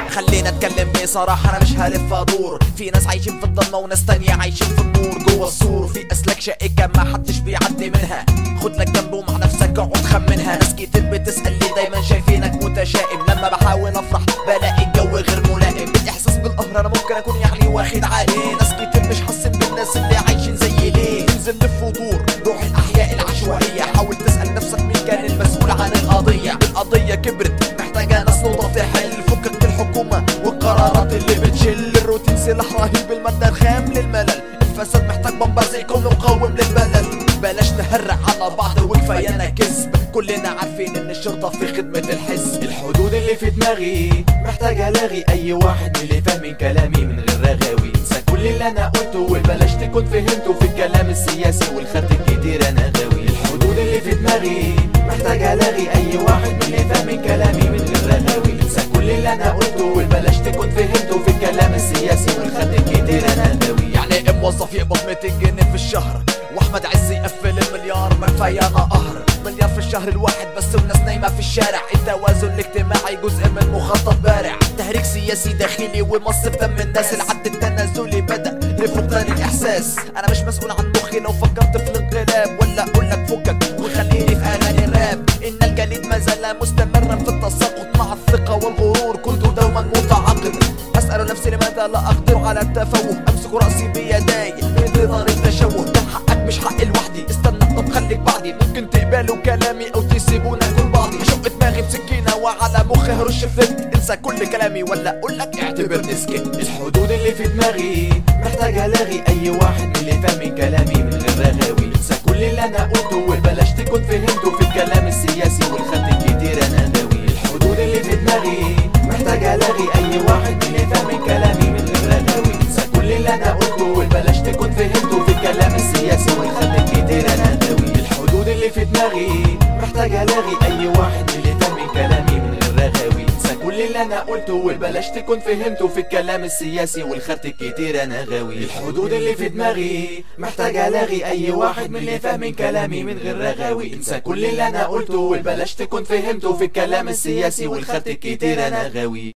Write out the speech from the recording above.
خلينا اتكلم بصراحة انا مش هلف ادور في ناس عايشين في الضلمة وناس تانية عايشين في النور جوه السور في اسلاك شائكة ما حدش بيعدي منها خد لك جنبه مع نفسك اقعد خمنها ناس كتير بتسأل لي دايما شايفينك متشائم لما بحاول افرح بلاقي الجو غير ملائم الاحساس بالقهر انا ممكن اكون يعني واخد عليه ناس كتير مش حاسين بالناس اللي عايشين زي ليه انزل لف ودور روح الاحياء العشوائية حاول تسأل نفسك مين كان المسؤول عن القضية القضية كبرت محتاجة ناس نقطة تحل فكك من الحكومة والقرارات اللي بتشل الروتين سلاح رهيب المادة الخام للملل الفساد محتاج بمبر يكون مقاوم للبلل بلاش نهرع على بعض وكفايانا كذب كلنا عارفين ان الشرطة في خدمة الحزب الحدود اللي في دماغي محتاج الاغي اي واحد من اللي فاهمين كلامي من غير رغاوي انسى كل اللي انا قلته وبلاش تكون فهمته في الكلام السياسي والخط الكتير انا غاوي الحدود اللي في دماغي محتاج الاغي اي واحد من اللي فاهمين كلامي من غير رغاوي انسى كل اللي انا قلته وبلاش تكون فهمته في الكلام السياسي والخط الكتير انا غاوي يعني ايه موظف يقبض 200 جنيه في الشهر واحمد عز يقفل المليار ما كفايه انا قهر مليار في الشهر الواحد بس والناس نايمه في الشارع التوازن الاجتماعي جزء من مخطط بارع تهريج سياسي داخلي ومص في دم الناس العد التنازلي بدا لفقدان الاحساس انا مش مسؤول عن مخي لو فكرت في الانقلاب ولا اقول لك فكك وخليني في اغاني الراب ان الجليد ما زال مستمرا في التساقط مع الثقه والغرور كنت دوما متعاقد اسال نفسي لماذا لا اقدر على التفوه امسك راسي بيداي بانتظار التشوه ده حقك مش حقي لوحدي استنى طب خليك بعدي ممكن تقبلوا كلامي او تسيبونا كل بعضي هشق دماغي بسكينه وعلى مخي هرش فلت انسى كل كلامي ولا اقول لك اعتبرني سكت الحدود اللي في دماغي محتاج الاغي اي واحد من اللي فاهمين كلامي من غير رغاوي انسى كل اللي انا قلته وبلاش تكون فهمته في الكلام السياسي والخط الكتير انا غاوي الحدود اللي في دماغي محتاج الاغي اي واحد من اللي فاهمين كلامي من غير رغاوي انسى كل اللي انا قلته وبلاش تكون فهمته في الكلام السياسي والخط الكتير انا غاوي الحدود اللي في دماغي محتاج الاغي اي واحد من اللي فاهمين كلامي من غير رغاوي انسى كل اللي انا قلته وبلاش تكون فهمته في الكلام السياسي والخط الكتير انا غاوي الحدود اللي في دماغي محتاج الاغي اي واحد من اللي فاهمين كلامي من غير رغاوي انسى كل اللي انا قلته وبلاش تكون فهمته في الكلام السياسي والخط الكتير انا غاوي